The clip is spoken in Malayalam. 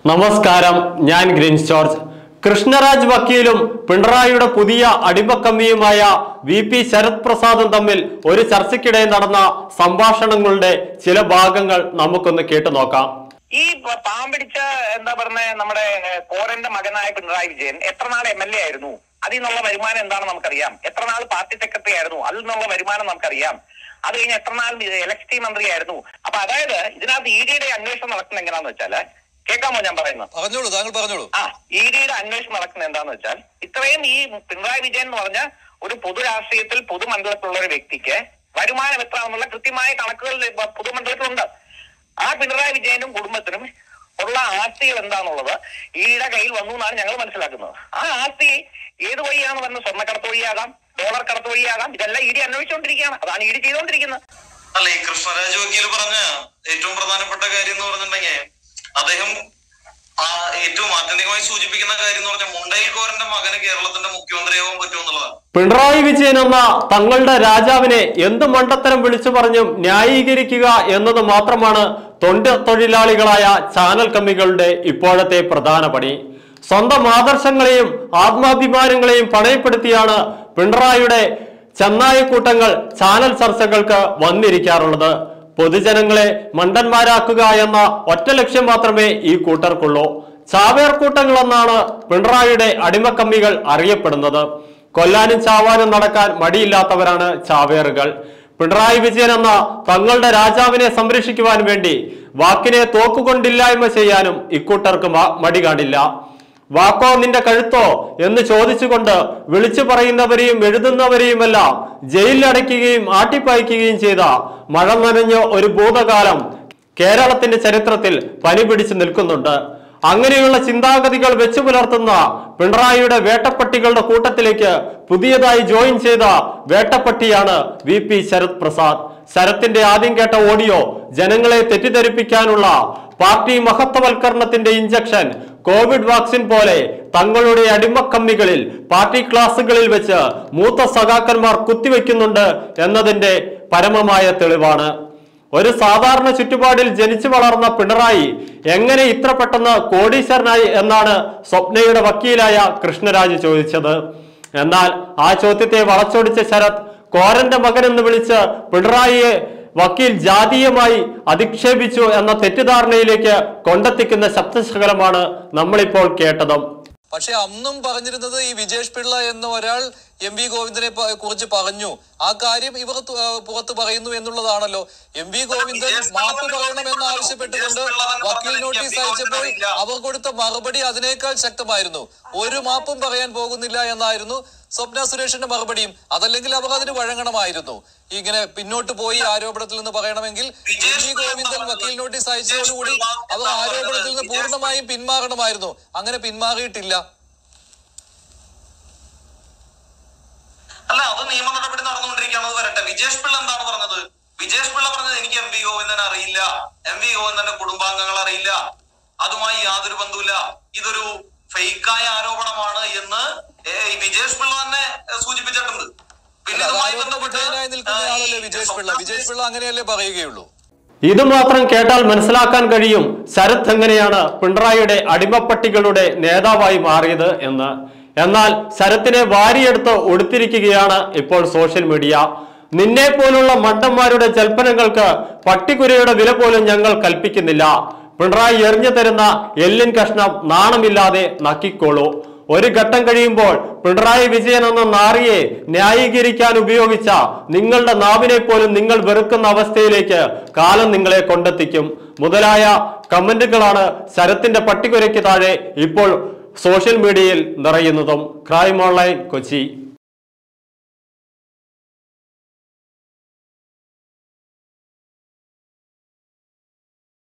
നമസ്കാരം ഞാൻ ഗ്രീൻ ജോർജ് കൃഷ്ണരാജ് വക്കീലും പിണറായിയുടെ പുതിയ അടിമക്കമ്മിയുമായ വി പി ശരത് പ്രസാദും തമ്മിൽ ഒരു ചർച്ചയ്ക്കിടെ നടന്ന സംഭാഷണങ്ങളുടെ ചില ഭാഗങ്ങൾ നമുക്കൊന്ന് കേട്ടു നോക്കാം ഈ പ- പാമ്പിടിച്ച എന്താ പറഞ്ഞ നമ്മുടെ ഏഹ്, കോരന്റെ മകനായ പിണറായി വിജയൻ എത്ര നാൾ എം എൽ എ ആയിരുന്നു അതിൽ നിന്നുള്ള വരുമാനം എന്താണെന്ന് നമുക്കറിയാം എത്ര നാൾ പാർട്ടി സെക്രട്ടറി ആയിരുന്നു അതിൽ നിന്നുള്ള വരുമാനം നമുക്കറിയാം അത് കഴിഞ്ഞ് എത്ര നാൾ ഇലക്ട്രിസിറ്റി മന്ത്രിയായിരുന്നു അപ്പൊ അതായത് ഇതിനകത്ത് ഇ ഡിയുടെ അന്വേഷണം നടക്കുന്നത് എങ്ങനെയാന്ന് വെച്ചാല് കേൾക്കാമോ ഞാൻ പറയുന്നത് പറഞ്ഞോളൂ താങ്കൾ പറഞ്ഞോളൂ ആ ഇ ഡിയുടെ അന്വേഷണം നടക്കുന്നത് എന്താന്ന് വെച്ചാൽ ഇത്രയും ഈ പിണറായി വിജയൻ എന്ന് പറഞ്ഞ ഒരു പൊതു രാഷ്ട്രീയത്തിൽ പൊതുമണ്ഡലത്തിലുള്ള ഒരു വ്യക്തിക്ക് വരുമാനം എത്ര എന്നുള്ള കൃത്യമായ കണക്കുകൾ ഇപ്പൊ പൊതുമണ്ഡലത്തിലുണ്ട് ആ പിണറായി വിജയനും കുടുംബത്തിനും ഉള്ള ആസ്തികൾ എന്താണെന്നുള്ളത് ഇയുടെ കയ്യിൽ വന്നു എന്നാണ് ഞങ്ങൾ മനസ്സിലാക്കുന്നത് ആ ആസ്തി ഏത് വഴിയാണ് വന്ന് സ്വർണ്ണക്കടത്ത് വഴിയാകാം ഡോളർ കടത്ത് വഴിയാകാം ഇതെല്ലാം ഇ ഡി അന്വേഷിച്ചുകൊണ്ടിരിക്കുകയാണ് അതാണ് ഇ ഡി ചെയ്തുകൊണ്ടിരിക്കുന്നത് അല്ല ഈ കൃഷ്ണരാജ് വക്കീൽ പറഞ്ഞ ഏറ്റവും പ്രധാനപ്പെട്ട കാര്യം എന്ന് പറഞ്ഞിട്ടുണ്ടെങ്കിൽ അദ്ദേഹം ആ ഏറ്റവും ആത്യന്തികമായി സൂചിപ്പിക്കുന്ന കാര്യം എന്ന് പറഞ്ഞാൽ മുണ്ടയിൽ കോരന്റെ മകന് കേരളത്തിന്റെ മുഖ്യമന്ത്രിയാവാൻ പറ്റുമെന്നുള്ളതാണ് പിണറായി വിജയൻ എന്ന തങ്ങളുടെ രാജാവിനെ എന്ത് മണ്ടത്തരം വിളിച്ചു പറഞ്ഞും ന്യായീകരിക്കുക എന്നത് മാത്രമാണ് തൊണ്ട് തൊഴിലാളികളായ ചാനൽ കമ്മികളുടെ ഇപ്പോഴത്തെ പ്രധാന പണി സ്വന്തം ആദർശങ്ങളെയും ആത്മാഭിമാനങ്ങളെയും പണയപ്പെടുത്തിയാണ് പിണറായിയുടെ ചെന്നായക്കൂട്ടങ്ങൾ ചാനൽ ചർച്ചകൾക്ക് വന്നിരിക്കാറുള്ളത് പൊതുജനങ്ങളെ മണ്ടന്മാരാക്കുക എന്ന ഒറ്റ ലക്ഷ്യം മാത്രമേ ഈ കൂട്ടർക്കുള്ളൂ ചാവേർ കൂട്ടങ്ങൾ എന്നാണ് പിണറായിയുടെ അടിമക്കമ്മികൾ അറിയപ്പെടുന്നത് കൊല്ലാനും ചാവാനും നടക്കാൻ മടിയില്ലാത്തവരാണ് ചാവേറുകൾ പിണറായി വിജയൻ എന്ന തങ്ങളുടെ രാജാവിനെ സംരക്ഷിക്കുവാൻ വേണ്ടി വാക്കിനെ തോക്കുകൊണ്ടില്ലായ്മ ചെയ്യാനും ഇക്കൂട്ടർക്ക് മ- മടി കാണില്ല വാക്കോ നിന്റെ കഴുത്തോ എന്ന് ചോദിച്ചുകൊണ്ട് വിളിച്ചു പറയുന്നവരെയും എഴുതുന്നവരെയുമെല്ലാം ജയിലിലടയ്ക്കുകയും ആട്ടിപ്പായിക്കുകയും ചെയ്ത മഴ നനഞ്ഞ ഒരു ഭൂതകാലം കേരളത്തിന്റെ ചരിത്രത്തിൽ പനി പിടിച്ചു നിൽക്കുന്നുണ്ട് അങ്ങനെയുള്ള ചിന്താഗതികൾ വെച്ചു പുലർത്തുന്ന പിണറായിയുടെ വേട്ടപ്പട്ടികളുടെ കൂട്ടത്തിലേക്ക് പുതിയതായി ജോയിൻ ചെയ്ത വേട്ടപ്പട്ടിയാണ് വി പി ശരത് പ്രസാദ് ശരത്തിന്റെ ആദ്യം കേട്ട ഓഡിയോ ജനങ്ങളെ തെറ്റിദ്ധരിപ്പിക്കാനുള്ള പാർട്ടി മഹത്വവൽക്കരണത്തിന്റെ ഇഞ്ചക്ഷൻ കോവിഡ് വാക്സിൻ പോലെ തങ്ങളുടെ അടിമക്കമ്മികളിൽ പാർട്ടി ക്ലാസുകളിൽ വെച്ച് മൂത്ത സഖാക്കന്മാർ കുത്തിവെക്കുന്നുണ്ട് എന്നതിന്റെ പരമമായ തെളിവാണ് ഒരു സാധാരണ ചുറ്റുപാടിൽ ജനിച്ചു വളർന്ന പിണറായി എങ്ങനെ ഇത്ര പെട്ടെന്ന് കോടീശ്വരനായി എന്നാണ് സ്വപ്നയുടെ വക്കീലായ കൃഷ്ണരാജ് ചോദിച്ചത് എന്നാൽ ആ ചോദ്യത്തെ വളച്ചൊടിച്ച ശരത് കോരന്റെ മകൻ എന്ന് വിളിച്ച് പിണറായിയെ വക്കീൽ ജാതീയമായി അധിക്ഷേപിച്ചു എന്ന തെറ്റിദ്ധാരണയിലേക്ക് കൊണ്ടെത്തിക്കുന്ന ശബ്ദശകലമാണ് നമ്മളിപ്പോൾ കേട്ടതും പക്ഷെ അന്നും പറഞ്ഞിരുന്നത് ഈ വിജേഷ് പിള്ള എന്ന ഒരാൾ എം വി ഗോവിന്ദനെ പ- കുറിച്ച് പറഞ്ഞു ആ കാര്യം ഇവർ തു- ആ, പുറത്ത് പറയുന്നു എന്നുള്ളതാണല്ലോ എം വി ഗോവിന്ദൻ മാപ്പ് പറയണമെന്ന് ആവശ്യപ്പെട്ടുകൊണ്ട് വക്കീൽ നോട്ടീസ് അയച്ചപ്പോൾ അവർ കൊടുത്ത മറുപടി അതിനേക്കാൾ ശക്തമായിരുന്നു ഒരു മാപ്പും പറയാൻ പോകുന്നില്ല എന്നായിരുന്നു സ്വപ്ന സുരേഷിന്റെ മറുപടിയും അതല്ലെങ്കിൽ അവർ അതിന് വഴങ്ങണമായിരുന്നു ഇങ്ങനെ പിന്നോട്ട് പോയി ആരോപണത്തിൽ നിന്ന് പറയണമെങ്കിൽ എം വി ഗോവിന്ദൻ വക്കീൽ നോട്ടീസ് അയച്ചതോടുകൂടി അവർ ആരോപണത്തിൽ നിന്ന് പൂർണ്ണമായും പിന്മാറണമായിരുന്നു അങ്ങനെ പിന്മാറിയിട്ടില്ല അല്ല അത് നിയമ നടപടി നടന്നുകൊണ്ടിരിക്കുകയാണ് അത് വരട്ടെ വിജേഷ് പിള്ള എന്താണ് പറഞ്ഞത് വിജേഷ് പിള്ള പറഞ്ഞത് എനിക്ക് എം വി ഗോവിന്ദൻ അറിയില്ല എം വി ഗോവിന്ദന്റെ കുടുംബാംഗങ്ങൾ അറിയില്ല അതുമായി യാതൊരു ബന്ധവുമില്ല ഇതൊരു ഫേക്കായ ആരോപണമാണ് എന്ന് ഏ, ഈ വിജേഷ് പിള്ള തന്നെ ഏ, സൂചിപ്പിച്ചിട്ടുണ്ട് പിന്നെ അല്ല, അത് ഇതുമായി ആരോപണ ബന്ധപ്പെട്ട് വിധേയനായി നിൽക്കുന്ന ഏ, ആളല്ലേ ഈ വിജേഷ് പിള്ള വിജേഷ് പിള്ള അങ്ങനെയല്ലേ പറയുകയുള്ളൂ ഇത് മാത്രം കേട്ടാൽ മനസ്സിലാക്കാൻ കഴിയും ശരത് എങ്ങനെയാണ് പിണറായിയുടെ അടിമപ്പട്ടികളുടെ നേതാവായി മാറിയത് എന്ന് എന്നാൽ ശരത്തിനെ വാരിയെടുത്ത് ഒടുത്തിരിക്കുകയാണ് ഇപ്പോൾ സോഷ്യൽ മീഡിയ നിന്നെ പോലുള്ള മണ്ടന്മാരുടെ ജൽപ്പനങ്ങൾക്ക് പട്ടിക്കുരയുടെ വില പോലും ഞങ്ങൾ കൽപ്പിക്കുന്നില്ല പിണറായി എറിഞ്ഞു തരുന്ന എല്ലിൻ കഷ്ണം നാണമില്ലാതെ നക്കിക്കോളൂ ഒരു ഘട്ടം കഴിയുമ്പോൾ പിണറായി വിജയൻ എന്ന നാറിയെ ന്യായീകരിക്കാൻ ഉപയോഗിച്ച നിങ്ങളുടെ നാവിനെ പോലും നിങ്ങൾ വെറുക്കുന്ന അവസ്ഥയിലേക്ക് കാലം നിങ്ങളെ കൊണ്ടെത്തിക്കും മുതലായ കമന്റുകളാണ് ശരത്തിന്റെ പട്ടികുരയ്ക്ക് താഴെ ഇപ്പോൾ സോഷ്യൽ മീഡിയയിൽ നിറയുന്നതും ക്രൈം ഓൺലൈൻ കൊച്ചി